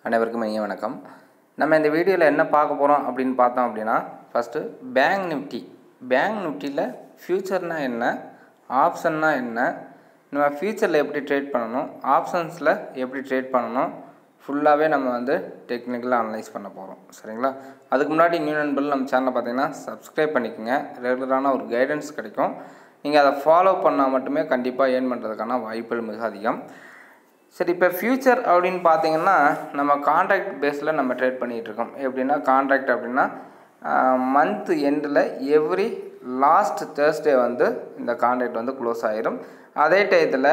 அனைவருக்கும் இனிய வணக்கம் நம்ம இந்த வீடியோவில் என்ன பார்க்க போகிறோம் அப்படின்னு பார்த்தோம் அப்படின்னா ஃபஸ்ட்டு பேங்க் நிஃப்டி பேங்க் நிஃப்டியில் ஃப்யூச்சர்னா என்ன ஆப்ஷன்னா என்ன நம்ம ஃப்யூச்சரில் எப்படி ட்ரேட் பண்ணணும் ஆப்ஷன்ஸில் எப்படி ட்ரேட் பண்ணணும் ஃபுல்லாகவே நம்ம வந்து டெக்னிக்கலாக அனலைஸ் பண்ண போகிறோம் சரிங்களா அதுக்கு முன்னாடி நியூ நண்பர்கள் நம்ம சேனலை பார்த்தீங்கன்னா சப்ஸ்கிரைப் பண்ணிக்கோங்க ரெகுலரான ஒரு கைடன்ஸ் கிடைக்கும் நீங்கள் அதை ஃபாலோ பண்ணால் மட்டுமே கண்டிப்பாக ஏர்ன் பண்ணுறதுக்கான வாய்ப்புகள் மிக அதிகம் சரி இப்போ ஃப்யூச்சர் அப்படின்னு பார்த்தீங்கன்னா நம்ம கான்ட்ராக்ட் பேஸில் நம்ம ட்ரேட் பண்ணிகிட்டு இருக்கோம் எப்படின்னா கான்ட்ராக்ட் அப்படின்னா மந்த் எண்டில் எவ்ரி லாஸ்ட் தேர்ஸ்டே வந்து இந்த கான்ட்ராக்ட் வந்து க்ளோஸ் ஆயிரும் அதே டயத்தில்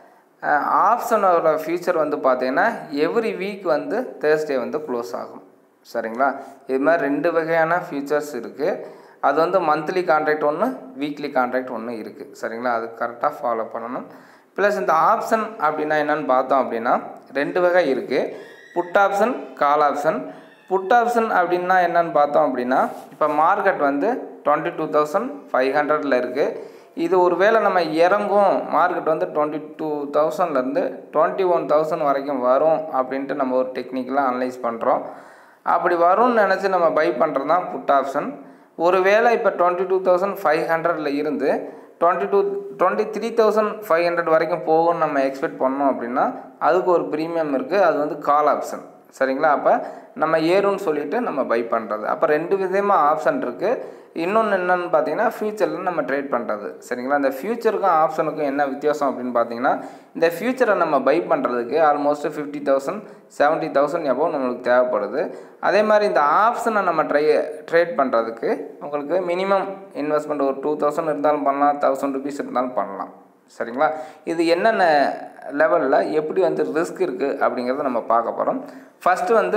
ஆப்ஷனோட ஃபியூச்சர் வந்து பார்த்தீங்கன்னா எவ்ரி வீக் வந்து தேர்ஸ்டே வந்து க்ளோஸ் ஆகும் சரிங்களா இது மாதிரி ரெண்டு வகையான ஃபியூச்சர்ஸ் இருக்குது அது வந்து மந்த்லி கான்ட்ராக்ட் ஒன்று வீக்லி கான்ட்ராக்ட் ஒன்று இருக்குது சரிங்களா அது கரெக்டாக ஃபாலோ பண்ணணும் ப்ளஸ் இந்த ஆப்ஷன் அப்படின்னா என்னென்னு பார்த்தோம் அப்படின்னா ரெண்டு வகை இருக்குது put option call option put option அப்படின்னா என்னென்னு பார்த்தோம் அப்படின்னா இப்போ மார்க்கெட் வந்து டுவெண்ட்டி டூ தௌசண்ட் ஃபைவ் ஹண்ட்ரடில் இருக்குது இது ஒரு வேளை நம்ம இறங்கும் மார்க்கெட் வந்து டுவெண்ட்டி டூ தௌசண்ட்லேருந்து டுவெண்ட்டி ஒன் தௌசண்ட் வரைக்கும் வரும் அப்படின்ட்டு நம்ம ஒரு டெக்னிக்கலாக அனலைஸ் பண்ணுறோம் அப்படி வரும்னு நினச்சி நம்ம பை பண்ணுறது தான் புட் ஆப்ஷன் ஒரு வேளை இப்போ டுவெண்ட்டி டூ தௌசண்ட் ஃபைவ் ஹண்ட்ரடில் இருந்து twenty two twenty three thousand five hundred வரைக்கும் போகும்னு நம்ம எக்ஸ்பெக்ட் பண்ணோம் அப்படின்னா அதுக்கு ஒரு ப்ரீமியம் இருக்குது அது வந்து கால் ஆப்ஷன் சரிங்களா அப்போ நம்ம ஏறும்னு சொல்லிவிட்டு நம்ம பை பண்ணுறது அப்போ ரெண்டு விதமாக ஆப்ஷன் இருக்குது இன்னொன்று என்னென்னு பார்த்தீங்கன்னா ஃப்யூச்சரில் நம்ம ட்ரேட் பண்ணுறது சரிங்களா இந்த ஃப்யூச்சருக்கும் ஆப்ஷனுக்கும் என்ன வித்தியாசம் அப்படின்னு பார்த்தீங்கன்னா இந்த ஃப்யூச்சரை நம்ம பை பண்ணுறதுக்கு almost fifty thousand seventy thousand எபோ நம்மளுக்கு தேவைப்படுது அதே மாதிரி இந்த ஆப்ஷனை நம்ம ட்ரை ட்ரேட் பண்ணுறதுக்கு உங்களுக்கு மினிமம் இன்வெஸ்ட்மெண்ட் ஒரு டூ தௌசண்ட் இருந்தாலும் பண்ணலாம் தௌசண்ட் ருபீஸ் இருந்தாலும் பண்ணலாம் சரிங்களா இது என்னென்ன லெவலில் எப்படி வந்து ரிஸ்க் இருக்குது அப்படிங்கிறத நம்ம பார்க்க போகிறோம் ஃபஸ்ட்டு வந்து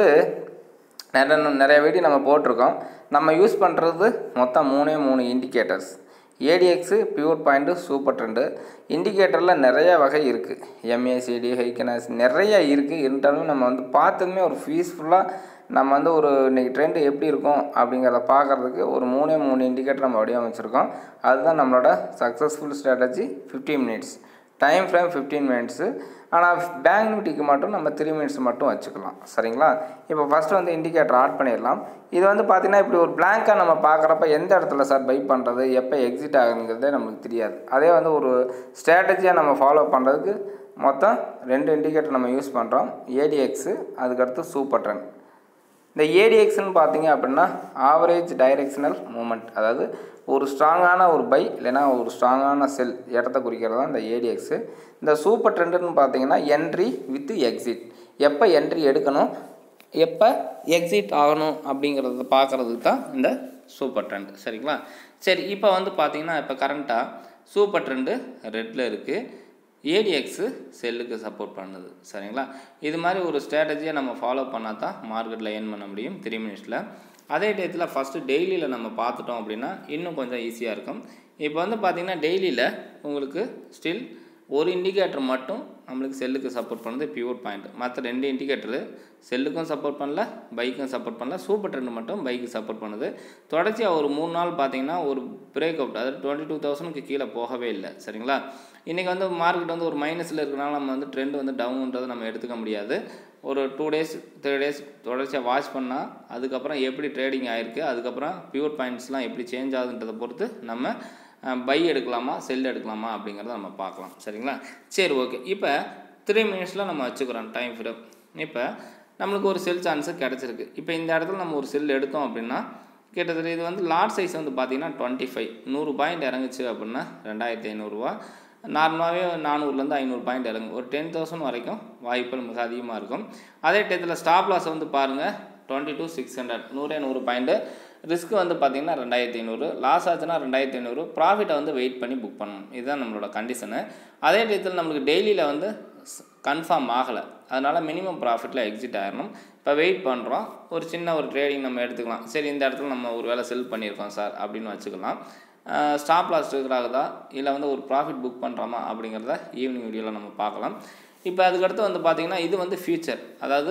நிறைய நிறைய வீடியோ நம்ம போட்டிருக்கோம் நம்ம யூஸ் பண்ணுறது மொத்தம் மூணே மூணு indicators ADX pivot point super trend இண்டிகேட்டரில் நிறைய வகை இருக்குது எம்ஏசிடி ஹைக்கனஸ் நிறைய இருக்குது இருந்தாலும் நம்ம வந்து பார்த்ததுமே ஒரு பீஸ்ஃபுல்லாக நம்ம வந்து ஒரு இன்றைக்கி ட்ரெண்டு எப்படி இருக்கும் அப்படிங்கிறத பார்க்குறதுக்கு ஒரு மூணே மூணு இண்டிகேட்டர் நம்ம வடிவமைச்சிருக்கோம் அதுதான் நம்மளோட successful strategy fifty minutes time frame fifteen minutes ஆனால் பேங்க் நிஃப்டிக்கு மட்டும் நம்ம த்ரீ மினிட்ஸ் மட்டும் வச்சுக்கலாம் சரிங்களா இப்போ ஃபஸ்ட்டு வந்து இண்டிகேட்டர் ஆட் பண்ணிடலாம் இது வந்து பார்த்திங்கன்னா இப்படி ஒரு பிளாங்காக நம்ம பார்க்குறப்ப எந்த இடத்துல சார் பை பண்ணுறது எப்போ எக்ஸிட் ஆகுங்கிறதே நம்மளுக்கு தெரியாது அதே வந்து ஒரு ஸ்ட்ராட்டஜியாக நம்ம ஃபாலோ பண்ணுறதுக்கு மொத்தம் ரெண்டு இண்டிகேட்டர் நம்ம யூஸ் பண்ணுறோம் ஏடிஎக்ஸு அதுக்கடுத்து சூப்பர் ட்ரெண்ட் இந்த ஏடிஎக்ஸ்னு பார்த்தீங்க அப்படின்னா ஆவரேஜ் டைரெக்ஷனல் மூமெண்ட் அதாவது ஒரு ஸ்ட்ராங்கான ஒரு பை இல்லைனா ஒரு ஸ்ட்ராங்கான செல் இடத்த குறிக்கிறது தான் இந்த ஏடிஎக்ஸு இந்த சூப்பர் ட்ரெண்டுன்னு பார்த்தீங்கன்னா என்ட்ரி வித் எக்ஸிட் எப்போ என்ட்ரி எடுக்கணும் எப்போ எக்ஸிட் ஆகணும் அப்படிங்கிறத பார்க்குறதுக்கு தான் இந்த சூப்பர் ட்ரெண்ட் சரிங்களா சரி இப்போ வந்து பார்த்தீங்கன்னா இப்போ கரண்ட்டாக சூப்பர் ட்ரெண்டு ரெட்டில் இருக்குது ஏடிஎக்ஸு செல்லுக்கு சப்போர்ட் பண்ணுது சரிங்களா இது மாதிரி ஒரு ஸ்ட்ராட்டஜியை நம்ம ஃபாலோ பண்ணால் தான் மார்க்கெட்டில் ஏர்ன் பண்ண முடியும் த்ரீ மினிட்ஸில் அதே டயத்தில் ஃபஸ்ட்டு டெய்லியில் நம்ம பார்த்துட்டோம் அப்படின்னா இன்னும் கொஞ்சம் ஈஸியாக இருக்கும் இப்போ வந்து பார்த்திங்கன்னா டெய்லியில் உங்களுக்கு ஸ்டில் ஒரு இண்டிகேட்டர் மட்டும் நம்மளுக்கு செல்லுக்கு சப்போர்ட் பண்ணுது பியூர் பாயிண்ட் மற்ற ரெண்டு இண்டிகேட்டரு செல்லுக்கும் சப்போர்ட் பண்ணல பைக்கும் சப்போர்ட் பண்ணல சூப்பர் ட்ரெண்ட் மட்டும் பைக்கு சப்போர்ட் பண்ணுது தொடர்ச்சியாக ஒரு மூணு நாள் பார்த்தீங்கன்னா ஒரு பிரேக் அவுட் அதாவது டுவெண்ட்டி டூ தௌசண்ட்க்கு கீழே போகவே இல்லை சரிங்களா இன்றைக்கி வந்து மார்க்கெட் வந்து ஒரு மைனஸில் இருக்கிறனால நம்ம வந்து ட்ரெண்ட் வந்து டவுன்ன்றதை நம்ம எடுத்துக்க முடியாது ஒரு டூ டேஸ் த்ரீ டேஸ் தொடர்ச்சியாக வாட்ச் பண்ணால் அதுக்கப்புறம் எப்படி ட்ரேடிங் ஆகிருக்கு அதுக்கப்புறம் பியூர் பாயிண்ட்ஸ்லாம் எப்படி சேஞ்ச் ஆகுதுன்றதை பொறுத்து நம்ம பை எடுக்கலாமா செல் எடுக்கலாமா அப்படிங்கிறத நம்ம பார்க்கலாம் சரிங்களா சரி ஓகே இப்போ த்ரீ மினிட்ஸில் நம்ம வச்சுக்கிறோம் டைம் ஃப்ரேம் இப்போ நம்மளுக்கு ஒரு செல் சான்ஸு கிடச்சிருக்கு இப்போ இந்த இடத்துல நம்ம ஒரு செல் எடுத்தோம் அப்படின்னா கிட்டத்தட்ட இது வந்து லாட் சைஸ் வந்து பார்த்திங்கன்னா டுவெண்ட்டி ஃபைவ் நூறு பாயிண்ட் இறங்குச்சு அப்படின்னா ரெண்டாயிரத்தி ஐநூறுரூவா நார்மலாகவே நானூறுலேருந்து ஐநூறு பாயிண்ட் இறங்கும் ஒரு டென் தௌசண்ட் வரைக்கும் வாய்ப்புகள் மிக அதிகமாக இருக்கும் அதே டயத்தில் ஸ்டாப் லாஸ் வந்து பாருங்கள் டுவெண்ட்டி டூ சிக்ஸ் ஹண்ட்ரட் நூறே நூறு பாயிண்ட்டு ரிஸ்க் வந்து பார்த்திங்கன்னா ரெண்டாயிரத்தி ஐநூறு லாஸ் ஆச்சுன்னா ரெண்டாயிரத்தி ஐநூறு ப்ராஃபிட்டை வந்து வெயிட் பண்ணி புக் பண்ணணும் இதுதான் நம்மளோட கண்டிஷனு அதே டயத்தில் நம்மளுக்கு டெய்லியில் வந்து கன்ஃபார்ம் ஆகலை அதனால் மினிமம் ப்ராஃபிட்டில் எக்ஸிட் ஆகிடணும் இப்போ வெயிட் பண்ணுறோம் ஒரு சின்ன ஒரு ட்ரேடிங் நம்ம எடுத்துக்கலாம் சரி இந்த இடத்துல நம்ம ஒரு வேலை செல் பண்ணியிருக்கோம் சார் அப்படின்னு வச்சுக்கலாம் ஸ்டாப் லாஸ் இருக்கிறாகுதா இல்லை வந்து ஒரு ப்ராஃபிட் புக் பண்ணுறோமா அப்படிங்கிறத ஈவினிங் வீடியோவில் நம்ம பார்க்கலாம் இப்போ அதுக்கடுத்து வந்து பார்த்திங்கன்னா இது வந்து ஃபியூச்சர் அதாவது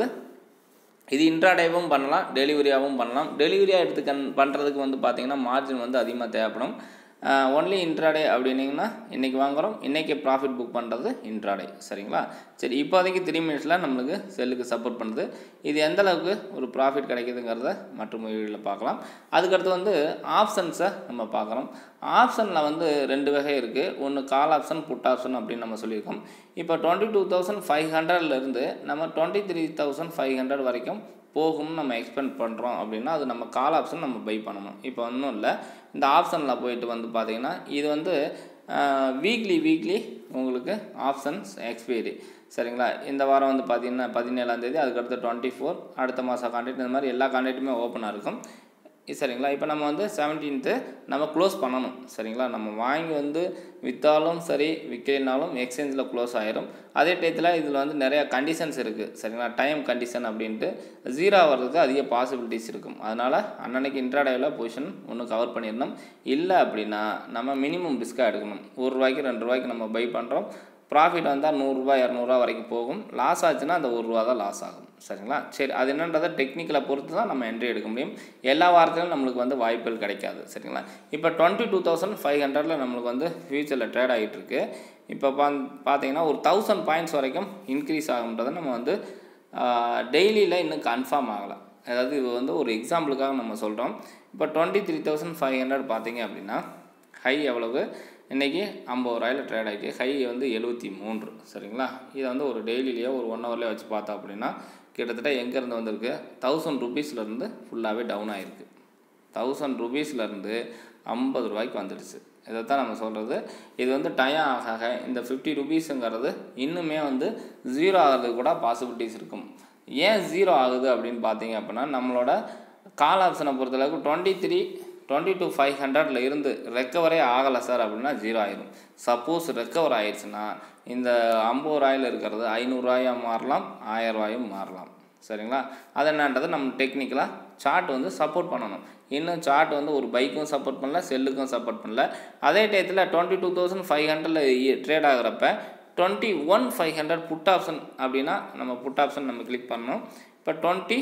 இது இன்ட்ராடேவும் பண்ணலாம் டெலிவரியாகவும் பண்ணலாம் டெலிவரியாக எடுத்து கன் பண்ணுறதுக்கு வந்து பார்த்திங்கன்னா மார்ஜின் வந்து அதிகமாக தேவைப்படும் ஒன்லி இன்ட்ராடே அப்படின்னீங்கன்னா இன்றைக்கி வாங்குகிறோம் இன்றைக்கி ப்ராஃபிட் புக் பண்ணுறது இன்ட்ராடே சரிங்களா சரி இப்போதைக்கு த்ரீ மினிட்ஸில் நம்மளுக்கு செல்லுக்கு சப்போர்ட் பண்ணுது இது எந்த அளவுக்கு ஒரு ப்ராஃபிட் கிடைக்குதுங்கிறத மற்றும் வீடியோவில் பார்க்கலாம் அதுக்கடுத்து வந்து ஆப்ஷன்ஸை நம்ம பார்க்குறோம் ஆப்ஷனில் வந்து ரெண்டு வகை இருக்குது ஒன்று கால் ஆப்ஷன் புட் ஆப்ஷன் அப்படின்னு நம்ம சொல்லியிருக்கோம் இப்போ டுவெண்ட்டி டூ தௌசண்ட் ஃபைவ் ஹண்ட்ரட்லேருந்து நம்ம twenty three thousand five hundred வரைக்கும் போகும்னு நம்ம எக்ஸ்பெக்ட் பண்ணுறோம் அப்படின்னா அது நம்ம கால் ஆப்ஷன் நம்ம பை பண்ணணும் இப்போ ஒன்றும் இல்லை இந்த ஆப்ஷனில் போயிட்டு வந்து பார்த்திங்கன்னா இது வந்து வீக்லி வீக்லி உங்களுக்கு ஆப்ஷன்ஸ் எக்ஸ்பைரி சரிங்களா இந்த வாரம் வந்து பார்த்திங்கன்னா பதினேழாந்தேதி அதுக்கடுத்து டுவெண்ட்டி ஃபோர் அடுத்த மாதம் கான்ட்ராக்ட் இந்த மாதிரி எல்லா கான்ட்ராக்ட்டுமே ஓப்பனாக இருக்கும் சரிங்களா இப்போ நம்ம வந்து செவன்டீன்த்து நம்ம க்ளோஸ் பண்ணணும் சரிங்களா நம்ம வாங்கி வந்து விற்றாலும் சரி விற்கலினாலும் எக்ஸ்சேஞ்சில் க்ளோஸ் ஆயிரும் அதே டயத்தில் இதில் வந்து நிறையா கண்டிஷன்ஸ் இருக்குது சரிங்களா டைம் கண்டிஷன் அப்படின்ட்டு ஜீரோ ஆகிறதுக்கு அதிக பாசிபிலிட்டிஸ் இருக்கும் அதனால் அன்னன்னைக்கு இன்ட்ராடேவில் பொசிஷன் ஒன்று கவர் பண்ணிடணும் இல்லை அப்படின்னா நம்ம மினிமம் ரிஸ்க்காக எடுக்கணும் ஒரு ரூபாய்க்கு ரெண்டு ரூபாய்க்கு நம்ம பை பண்ணுறோம் ப்ராஃபிட் வந்தால் நூறுரூவா இரநூறுவா வரைக்கும் போகும் லாஸ் ஆச்சுன்னா அந்த ஒரு ரூபா தான் லாஸ் ஆகும் சரிங்களா சரி அது என்னன்றதை டெக்னிக்கலை பொறுத்து தான் நம்ம என்ட்ரி எடுக்க முடியும் எல்லா வாரத்திலும் நம்மளுக்கு வந்து வாய்ப்புகள் கிடைக்காது சரிங்களா இப்போ டுவெண்ட்டி டூ தௌசண்ட் ஃபைவ் ஹண்ட்ரடில் நம்மளுக்கு வந்து ஃபியூச்சரில் ட்ரேட் ஆகிட்டு இருக்கு இப்போ பா பார்த்தீங்கன்னா ஒரு தௌசண்ட் பாயிண்ட்ஸ் வரைக்கும் இன்க்ரீஸ் ஆகுன்றதை நம்ம வந்து டெய்லியில் இன்னும் கன்ஃபார்ம் ஆகலை அதாவது இது வந்து ஒரு எக்ஸாம்பிளுக்காக நம்ம சொல்கிறோம் இப்போ twenty three thousand five hundred பார்த்தீங்க அப்படின்னா ஹை எவ்வளவு இன்றைக்கி ஐம்பது ரூபாயில் ட்ரேட் ஆகிட்டு ஹை வந்து எழுபத்தி மூன்று சரிங்களா இதை வந்து ஒரு டெய்லிலேயோ ஒரு ஒன் ஹவர்லேயே வச்சு பார்த்தோம் அப்படின்னா கிட்டத்தட்ட எங்கேருந்து வந்திருக்கு தௌசண்ட் ருபீஸ்லேருந்து ஃபுல்லாகவே டவுன் ஆகிருக்கு தௌசண்ட் ருபீஸ்லேருந்து ஐம்பது ரூபாய்க்கு வந்துடுச்சு இதை தான் நம்ம சொல்கிறது இது வந்து டயம் ஆக ஆக இந்த ஃபிஃப்டி ருபீஸுங்கிறது இன்னுமே வந்து ஜீரோ ஆகிறதுக்கு கூட பாசிபிலிட்டிஸ் இருக்கும் ஏன் ஜீரோ ஆகுது அப்படின்னு பார்த்தீங்க அப்படின்னா நம்மளோட கால் ஆப்ஷனை பொறுத்தளவுக்கு twenty three twenty two five ஹண்ட்ரடில் இருந்து ரெக்கவரே ஆகலை சார் அப்படின்னா ஜீரோ ஆயிரும் சப்போஸ் ரெக்கவர் ஆயிடுச்சுன்னா இந்த ஐம்பது ரூபாயில் இருக்கிறது ஐநூறுரூவாயாக மாறலாம் ஆயிரரூவாயும் மாறலாம் சரிங்களா அது என்னன்றது நம்ம டெக்னிக்கலாக சார்ட் வந்து சப்போர்ட் பண்ணணும் இன்னும் சார்ட் வந்து ஒரு பைக்கும் சப்போர்ட் பண்ணல செல்லுக்கும் சப்போர்ட் பண்ணல அதே டயத்தில் டுவெண்ட்டி டூ தௌசண்ட் ஃபைவ் ஹண்ட்ரடில் ட்ரேட் ஆகிறப்ப twenty one five hundred put option அப்படின்னா நம்ம புட் ஆப்ஷன் நம்ம கிளிக் பண்ணணும் இப்போ டுவெண்ட்டி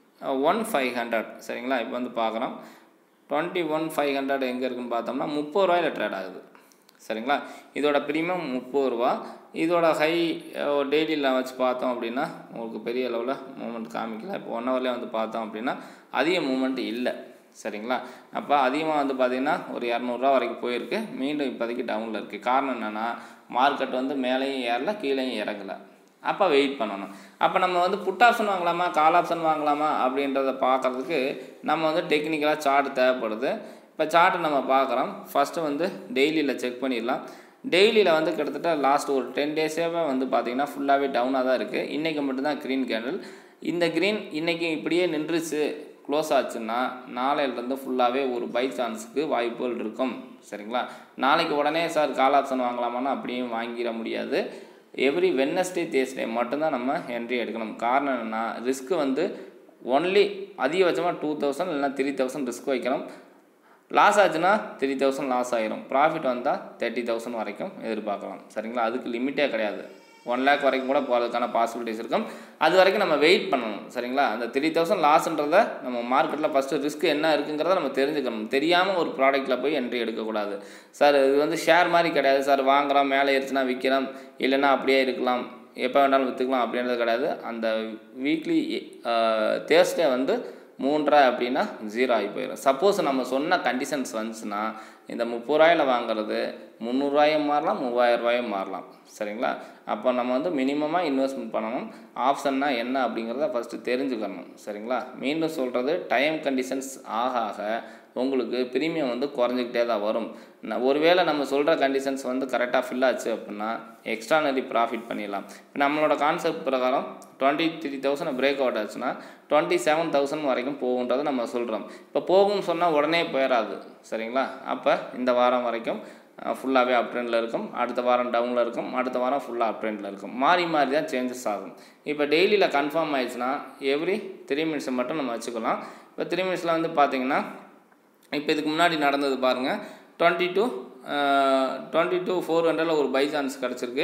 ஒன் ஃபைவ் ஹண்ட்ரட் சரிங்களா இப்போ வந்து பார்க்குறோம் டுவெண்ட்டி ஒன் ஃபைவ் ஹண்ட்ரட் எங்கே இருக்குன்னு பார்த்தோம்னா முப்பது ரூபாயில் ட்ரேட் ஆகுது சரிங்களா இதோட ப்ரீமியம் முப்பது ரூபா இதோட ஹை டெய்லியில் வச்சு பார்த்தோம் அப்படின்னா உங்களுக்கு பெரிய அளவில் மூமெண்ட் காமிக்கல இப்போ ஒன் ஹவர்லேயே வந்து பார்த்தோம் அப்படின்னா அதிக மூமெண்ட் இல்லை சரிங்களா அப்போ அதிகமாக வந்து பார்த்திங்கன்னா ஒரு இரநூறுவா வரைக்கும் போயிருக்கு மீண்டும் இப்போதைக்கு டவுனில் இருக்குது காரணம் என்னென்னா மார்க்கெட் வந்து மேலேயும் ஏறல கீழேயும் இறங்கலை அப்போ வெயிட் பண்ணணும் அப்போ நம்ம வந்து புட் ஆப்ஷன் வாங்கலாமா கால் ஆப்ஷன் வாங்கலாமா அப்படின்றத பார்க்குறதுக்கு நம்ம வந்து டெக்னிக்கலாக சார்ட் தேவைப்படுது இப்போ சார்ட்டு நம்ம பார்க்குறோம் ஃபஸ்ட்டு வந்து டெய்லியில் செக் பண்ணிடலாம் டெய்லியில் வந்து கிட்டத்தட்ட லாஸ்ட் ஒரு டென் டேஸாகவே வந்து பார்த்திங்கன்னா ஃபுல்லாகவே டவுனாக தான் இருக்குது இன்றைக்கி மட்டும்தான் க்ரீன் கேண்டில் இந்த க்ரீன் இன்றைக்கி இப்படியே நின்றுச்சு க்ளோஸ் ஆச்சுன்னா நாளையிலேருந்து ஃபுல்லாகவே ஒரு பை சான்ஸுக்கு வாய்ப்புகள் இருக்கும் சரிங்களா நாளைக்கு உடனே சார் கால் ஆப்ஷன் வாங்கலாமான்னு அப்படியும் வாங்கிட முடியாது எவ்ரி வென்னஸ்டே தேஸ்டே மட்டும்தான் நம்ம என்ட்ரி எடுக்கணும் காரணம் என்னென்னா ரிஸ்க்கு வந்து ஒன்லி அதிகபட்சமாக டூ தௌசண்ட் இல்லைனா த்ரீ தௌசண்ட் ரிஸ்க் வைக்கணும் லாஸ் ஆச்சுன்னா த்ரீ தௌசண்ட் லாஸ் ஆயிரும் ப்ராஃபிட் வந்தால் தேர்ட்டி தௌசண்ட் வரைக்கும் எதிர்பார்க்கலாம் சரிங்களா அதுக்கு லிமிட்டே கிடையாது ஒன் லேக் வரைக்கும் கூட போகிறதுக்கான பாசிபிலிட்டிஸ் இருக்கும் அது வரைக்கும் நம்ம வெயிட் பண்ணணும் சரிங்களா அந்த த்ரீ தௌசண்ட் லாஸ்ன்றத நம்ம மார்க்கெட்டில் ஃபஸ்ட்டு ரிஸ்க் என்ன இருக்குங்கிறத நம்ம தெரிஞ்சுக்கணும் தெரியாமல் ஒரு ப்ராடக்ட்டில் போய் என்ட்ரி எடுக்கக்கூடாது சார் இது வந்து ஷேர் மாதிரி கிடையாது சார் வாங்குகிறோம் மேலே ஏறிச்சுன்னா விற்கிறோம் இல்லைன்னா அப்படியே இருக்கலாம் எப்போ வேணாலும் விற்றுக்கலாம் அப்படின்றது கிடையாது அந்த வீக்லி தேர்ஸ்டே வந்து மூன்றரை அப்படின்னா ஜீரோ ஆகி போயிடும் சப்போஸ் நம்ம சொன்ன கண்டிஷன்ஸ் வந்துச்சுன்னா இந்த முப்பது ரூபாயில் வாங்குறது முந்நூறுரூவாயும் மாறலாம் மூவாயிரம் ரூபாயும் மாறலாம் சரிங்களா அப்போ நம்ம வந்து மினிமமாக இன்வெஸ்ட்மெண்ட் பண்ணணும் ஆப்ஷன்னா என்ன அப்படிங்கிறத ஃபஸ்ட்டு தெரிஞ்சுக்கணும் சரிங்களா மீண்டும் சொல்கிறது டைம் கண்டிஷன்ஸ் ஆக ஆக உங்களுக்கு ப்ரீமியம் வந்து குறைஞ்சிக்கிட்டே தான் வரும் ந- ஒருவேளை நம்ம சொல்கிற கண்டிஷன்ஸ் வந்து கரெக்டாக ஃபில் ஆச்சு அப்படின்னா எக்ஸ்ட்ரானரி ப்ராஃபிட் பண்ணிடலாம் இப்போ நம்மளோட கான்செப்ட் பிரகாரம் twenty three thousand break out ஆச்சுன்னா டுவெண்ட்டி செவன் தௌசண்ட் வரைக்கும் போகுன்றதை நம்ம சொல்கிறோம் இப்போ போகும்னு சொன்னால் உடனே போயிடாது சரிங்களா அப்போ இந்த வாரம் வரைக்கும் ஃபுல்லாகவே அப் ட்ரெண்டில் இருக்கும் அடுத்த வாரம் டவுனில் இருக்கும் அடுத்த வாரம் ஃபுல்லாக அப் ட்ரெண்டில் இருக்கும் மாறி மாறி தான் சேஞ்சஸ் ஆகும் இப்போ டெய்லியில் கன்ஃபார்ம் ஆயிடுச்சுன்னா எவ்ரி த்ரீ மினிட்ஸ் மட்டும் நம்ம வச்சுக்கலாம் இப்போ த்ரீ மினிட்ஸில் வந்து பார்த்தீங்கன்னா இப்போ இதுக்கு முன்னாடி நடந்தது பாருங்கள் twenty two twenty two four ஹண்ட்ரடில் ஒரு பை சான்ஸ் கிடச்சிருக்கு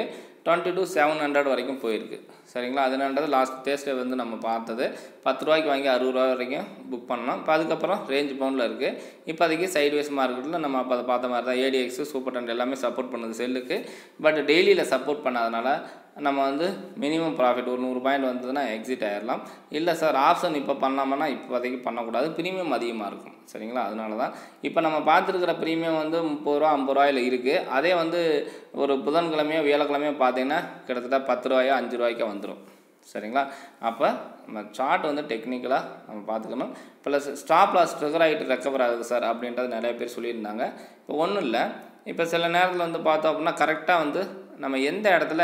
டுவெண்ட்டி டு செவன் ஹண்ட்ரட் வரைக்கும் போயிருக்கு சரிங்களா அதனான்றது லாஸ்ட் தேஸ்டே வந்து நம்ம பார்த்தது பத்து ரூபாய்க்கு வாங்கி அறுபது ரூபா வரைக்கும் புக் பண்ணோம் இப்போ அதுக்கப்புறம் ரேஞ்ச் பவுண்டில் இருக்குது இப்போதைக்கு சைட்வேஸ் மார்க்கெட்டில் நம்ம அப்போ அதை பார்த்த மாதிரி தான் ஏடிஎக்ஸ் சூப்பர் டென்ட் எல்லாமே சப்போர்ட் பண்ணுது செல்லுக்கு பட் டெய்லியில் சப்போர்ட் பண்ணாதனால நம்ம வந்து மினிமம் ப்ராஃபிட் ஒரு நூறு பாயிண்ட் வந்ததுன்னா எக்ஸிட் ஆயிடலாம் இல்லை சார் ஆப்ஷன் இப்போ பண்ணலாமன்னா இப்போதைக்கு பண்ணக்கூடாது ப்ரீமியம் அதிகமாக இருக்கும் சரிங்களா அதனால தான் இப்போ நம்ம பார்த்துருக்கிற ப்ரீமியம் வந்து முப்பது ரூபா ஐம்பது ரூபாயில் இருக்குது அதே வந்து ஒரு புதன்கிழமையோ வியாழக்கிழமையோ பார்த்தீங்கன்னா கிட்டத்தட்ட பத்து ரூபாயோ அஞ்சு ரூபாய்க்கோ வந்துடும் சரிங்களா அப்போ நம்ம சார்ட் வந்து டெக்னிக்கலாக நம்ம பார்த்துக்கணும் ப்ளஸ் ஸ்டாப் லாஸ் ட்ரிகர் ஆகிட்டு ரெக்கவர் ஆகுது சார் அப்படின்றது நிறைய பேர் சொல்லியிருந்தாங்க இப்போ ஒன்றும் இல்லை இப்போ சில நேரத்தில் வந்து பார்த்தோம் அப்படின்னா கரெக்டாக வந்து நம்ம எந்த இடத்துல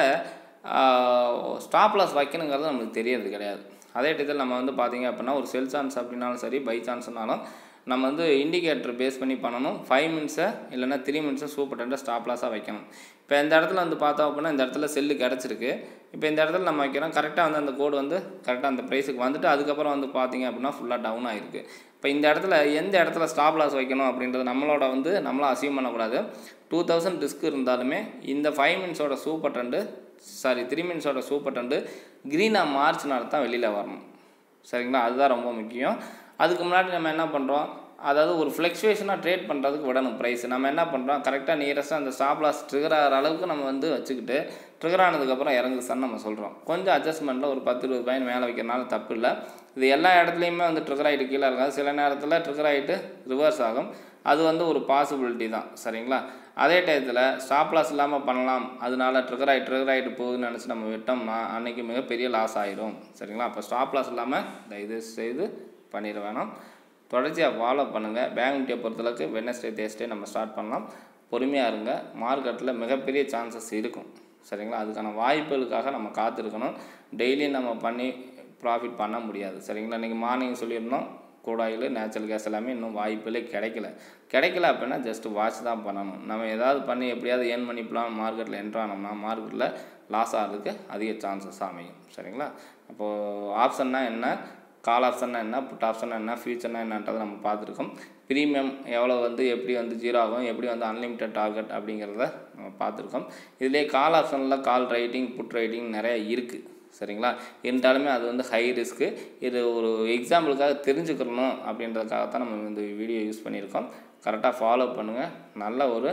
ஸ்டாப் லாஸ் வைக்கணுங்கிறது நமக்கு தெரியறது கிடையாது அதே டயத்தில் நம்ம வந்து பார்த்தீங்க அப்படின்னா ஒரு செல் சான்ஸ் அப்படின்னாலும் சரி பை சான்ஸ்னாலும் நம்ம வந்து இண்டிகேட்டர் பேஸ் பண்ணி பண்ணணும் ஃபைவ் மினிட்ஸை இல்லைன்னா த்ரீ மினிட்ஸை சூப்பர் டென்ட்டாக ஸ்டாப் லாஸாக வைக்கணும் இப்போ இந்த இடத்துல வந்து பார்த்தோம் அப்படின்னா இந்த இடத்துல செல்லு கிடச்சிருக்கு இப்போ இந்த இடத்துல நம்ம வைக்கிறோம் கரெக்டாக வந்து அந்த கோடு வந்து கரெக்டாக அந்த ப்ரைஸுக்கு வந்துட்டு அதுக்கப்புறம் வந்து பார்த்தீங்க அப்படின்னா ஃபுல்லாக டவுன் ஆகிருக்கு இப்போ இந்த இடத்துல எந்த இடத்துல ஸ்டாப் லாஸ் வைக்கணும் அப்படின்றது நம்மளோட வந்து நம்மளாம் அசீவ் பண்ணக்கூடாது டூ தௌசண்ட் ரிஸ்க் இருந்தாலுமே இந்த ஃபைவ் மினிட்ஸோட சூப்பர் டெண்டு சாரி த்ரீ மினிட்ஸோட சூப்பர் டெண்டு க்ரீனாக மார்ச்னால தான் வெளியில் வரணும் சரிங்களா அதுதான் ரொம்ப முக்கியம் அதுக்கு முன்னாடி நம்ம என்ன பண்ணுறோம் அதாவது ஒரு ஃப்ளக்சுவேஷனாக ட்ரேட் பண்ணுறதுக்கு விடணும் ப்ரைஸ் நம்ம என்ன பண்ணுறோம் கரெக்டாக நியரஸ்ட்டாக அந்த ஸ்டாப் லாஸ் ட்ரிகர் ஆகிற அளவுக்கு நம்ம வந்து வச்சுக்கிட்டு ட்ரிகர் ஆனதுக்கப்புறம் இறங்கு சார் நம்ம சொல்கிறோம் கொஞ்சம் அட்ஜஸ்ட்மெண்ட்டில் ஒரு பத்து இருபது பாயிண்ட் மேலே வைக்கிறனால தப்பு இல்லை இது எல்லா இடத்துலையுமே வந்து ட்ரிகர் ஆகிட்டு கீழே இருக்காது சில நேரத்தில் ட்ரிகர் ஆகிட்டு ரிவர்ஸ் ஆகும் அது வந்து ஒரு பாசிபிலிட்டி தான் சரிங்களா அதே டயத்தில் ஸ்டாப் லாஸ் இல்லாமல் பண்ணலாம் அதனால ட்ரிகர் ஆகி ட்ரிகர் ஆகிட்டு போகுதுன்னு நினச்சி நம்ம விட்டோம்னா அன்றைக்கி மிகப்பெரிய லாஸ் ஆயிரும் சரிங்களா அப்போ ஸ்டாப் லாஸ் இல்லாமல் தயவு செய்து பண்ணிட வேணாம் தொடர்ச்சியாக ஃபாலோ பண்ணுங்கள் பேங்க் நிஃப்டியை பொறுத்தளவுக்கு வெனஸ்டே தேஸ்டே நம்ம ஸ்டார்ட் பண்ணலாம் பொறுமையாக இருங்க மார்க்கெட்டில் மிகப்பெரிய சான்சஸ் இருக்கும் சரிங்களா அதுக்கான வாய்ப்புகளுக்காக நம்ம காத்திருக்கணும் டெய்லியும் நம்ம பண்ணி ப்ராஃபிட் பண்ண முடியாது சரிங்களா இன்றைக்கி மார்னிங் சொல்லியிருந்தோம் கூடாயில் நேச்சுரல் கேஸ் எல்லாமே இன்னும் வாய்ப்புகளே கிடைக்கல கிடைக்கல அப்படின்னா ஜஸ்ட் வாட்ச் தான் பண்ணணும் நம்ம ஏதாவது பண்ணி எப்படியாவது ஏர்ன் பண்ணிக்கலாம் மார்க்கெட்டில் என்ட்ரானோம்னா மார்க்கெட்டில் லாஸ் ஆகிறதுக்கு அதிக சான்சஸ் அமையும் சரிங்களா அப்போது ஆப்ஷன்னா என்ன கால் ஆப்ஷன்னா என்ன புட் ஆப்ஷன்னா என்ன ஃபியூச்சர்னா என்னன்றதை நம்ம பார்த்துருக்கோம் ப்ரீமியம் எவ்வளோ வந்து எப்படி வந்து ஜீரோ ஆகும் எப்படி வந்து அன்லிமிட்டட் டார்கெட் அப்படிங்கிறத நம்ம பார்த்துருக்கோம் இதிலே கால் ஆப்ஷனில் கால் ரைட்டிங் புட் ரைட்டிங் நிறைய இருக்குது சரிங்களா இருந்தாலுமே அது வந்து ஹை ரிஸ்க்கு இது ஒரு எக்ஸாம்பிளுக்காக தெரிஞ்சுக்கணும் அப்படின்றதுக்காக தான் நம்ம இந்த வீடியோ யூஸ் பண்ணியிருக்கோம் கரெக்டாக ஃபாலோ பண்ணுங்கள் நல்ல ஒரு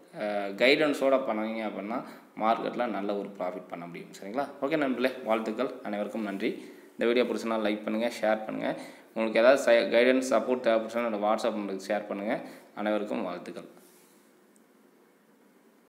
கைடன்ஸோடு பண்ணீங்க அப்படின்னா மார்க்கெட்டில் நல்ல ஒரு ப்ராஃபிட் பண்ண முடியும் சரிங்களா ஓகே நண்பர்களே வாழ்த்துக்கள் அனைவருக்கும் நன்றி இந்த வீடியோ பிடிச்சினா லைக் பண்ணுங்கள் ஷேர் பண்ணுங்கள் உங்களுக்கு ஏதாவது கைடன்ஸ் சப்போர்ட் தேவைப்படுச்சுன்னா என்னோடய வாட்ஸ்அப் நம்பருக்கு ஷேர் பண்ணுங்கள் அனைவருக்கும் வாழ்த்துக்கள்